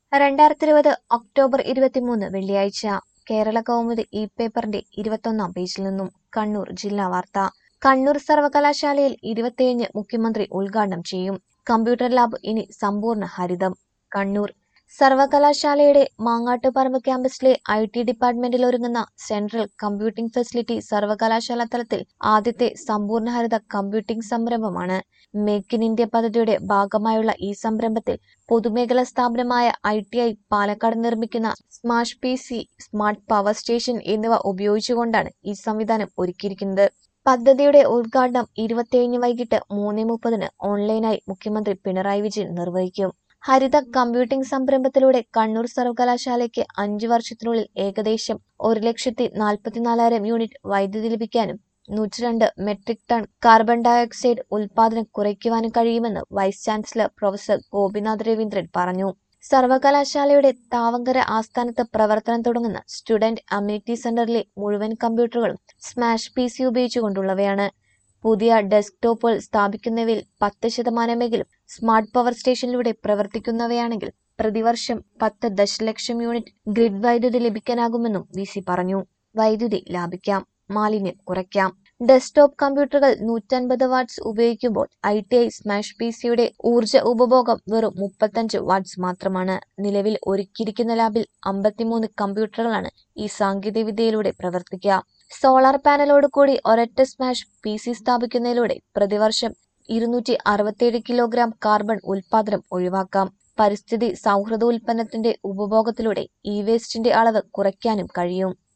രണ്ടായിരത്തി ഇരുപത് ഒക്ടോബർ ഇരുപത്തിമൂന്ന് വെള്ളിയാഴ്ച കേരള കൗമുദി ഇ പേപ്പറിന്റെ ഇരുപത്തൊന്നാം പേജിൽ നിന്നും കണ്ണൂർ ജില്ലാ വാർത്ത കണ്ണൂർ സർവകലാശാലയിൽ ഇരുപത്തിയേഴിന് മുഖ്യമന്ത്രി ഉദ്ഘാടനം ചെയ്യും കമ്പ്യൂട്ടർ ലാബ് ഇനി സമ്പൂർണ്ണ ഹരിതം കണ്ണൂർ സർവകലാശാലയുടെ മാങ്ങാട്ടുപറമ്പ് ക്യാമ്പസിലെ ഐ ടി ഡിപ്പാർട്ട്മെന്റിൽ ഒരുങ്ങുന്ന സെൻട്രൽ കമ്പ്യൂട്ടിംഗ് ഫെസിലിറ്റി സർവകലാശാല തലത്തിൽ ആദ്യത്തെ സമ്പൂർണ്ണ ഹരിത കമ്പ്യൂട്ടിംഗ് സംരംഭമാണ് മേക്ക് ഇൻ ഇന്ത്യ പദ്ധതിയുടെ ഭാഗമായുള്ള ഈ സംരംഭത്തിൽ പൊതുമേഖലാ സ്ഥാപനമായ ഐ ടി ഐ പാലക്കാട് നിർമ്മിക്കുന്ന smash P C smart power station എന്നിവ ഉപയോഗിച്ചുകൊണ്ടാണ് ഈ സംവിധാനം ഒരുക്കിയിരിക്കുന്നത് പദ്ധതിയുടെ ഉദ്ഘാടനം ഇരുപത്തിയേഴിന് വൈകിട്ട് മൂന്ന് മുപ്പതിന് ഓൺലൈനായി മുഖ്യമന്ത്രി പിണറായി വിജയൻ നിർവഹിക്കും ഹരിത കമ്പ്യൂട്ടിംഗ് സംരംഭത്തിലൂടെ കണ്ണൂർ സർവകലാശാലയ്ക്ക് അഞ്ചു വർഷത്തിനുള്ളിൽ ഏകദേശം ഒരു ലക്ഷത്തി നാൽപ്പത്തിനാലായിരം യൂണിറ്റ് വൈദ്യുതി ലഭിക്കാനും നൂറ്റിരണ്ട് മെട്രിക് ടൺ കാർബൺ ഡയോക്സൈഡ് ഉൽപാദനം കുറയ്ക്കുവാനും കഴിയുമെന്ന് vice chancellor professor Gopinath Raveendran പറഞ്ഞു സർവകലാശാലയുടെ താവങ്കര ആസ്ഥാനത്ത് പ്രവർത്തനം തുടങ്ങുന്ന സ്റ്റുഡന്റ് അമ്യൂണിറ്റി സെന്ററിലെ മുഴുവൻ കമ്പ്യൂട്ടറുകളും സ്മാഷ് പി സി ഉപയോഗിച്ചുകൊണ്ടുള്ളവയാണ് പുതിയ ഡെസ്ക്ടോപ്പുകൾ സ്ഥാപിക്കുന്നവയിൽ പത്ത് ശതമാനമെങ്കിലും സ്മാർട്ട് പവർ സ്റ്റേഷനിലൂടെ പ്രവർത്തിക്കുന്നവയാണെങ്കിൽ പ്രതിവർഷം പത്ത് ദശലക്ഷം യൂണിറ്റ് ഗ്രിഡ് വൈദ്യുതി ലഭിക്കാനാകുമെന്നും വി സി പറഞ്ഞു വൈദ്യുതി ലാഭിക്കാം മാലിന്യം കുറയ്ക്കാം ഡെസ്ക്ടോപ്പ് കമ്പ്യൂട്ടറുകൾ നൂറ്റൻപത് വാട്ട്സ് ഉപയോഗിക്കുമ്പോൾ I T I smash P സിയുടെ ഊർജ്ജ ഉപഭോഗം വെറും മുപ്പത്തഞ്ച് വാട്ട്സ് മാത്രമാണ് നിലവിൽ ഒരുക്കിയിരിക്കുന്ന ലാബിൽ അമ്പത്തിമൂന്ന് കമ്പ്യൂട്ടറുകളാണ് ഈ സാങ്കേതികവിദ്യയിലൂടെ പ്രവർത്തിക്കുക സോളാർ പാനലോട് കൂടി ഒരൊറ്റ സ്മാഷ് പി സി സ്ഥാപിക്കുന്നതിലൂടെ പ്രതിവർഷം ഇരുന്നൂറ്റി അറുപത്തിയേഴ് കിലോഗ്രാം കാർബൺ ഉൽപാദനം ഒഴിവാക്കാം പരിസ്ഥിതി സൗഹൃദ ഉൽപ്പന്നത്തിന്റെ ഉപഭോഗത്തിലൂടെ ഇ വേസ്റ്റിന്റെ അളവ് കുറയ്ക്കാനും കഴിയും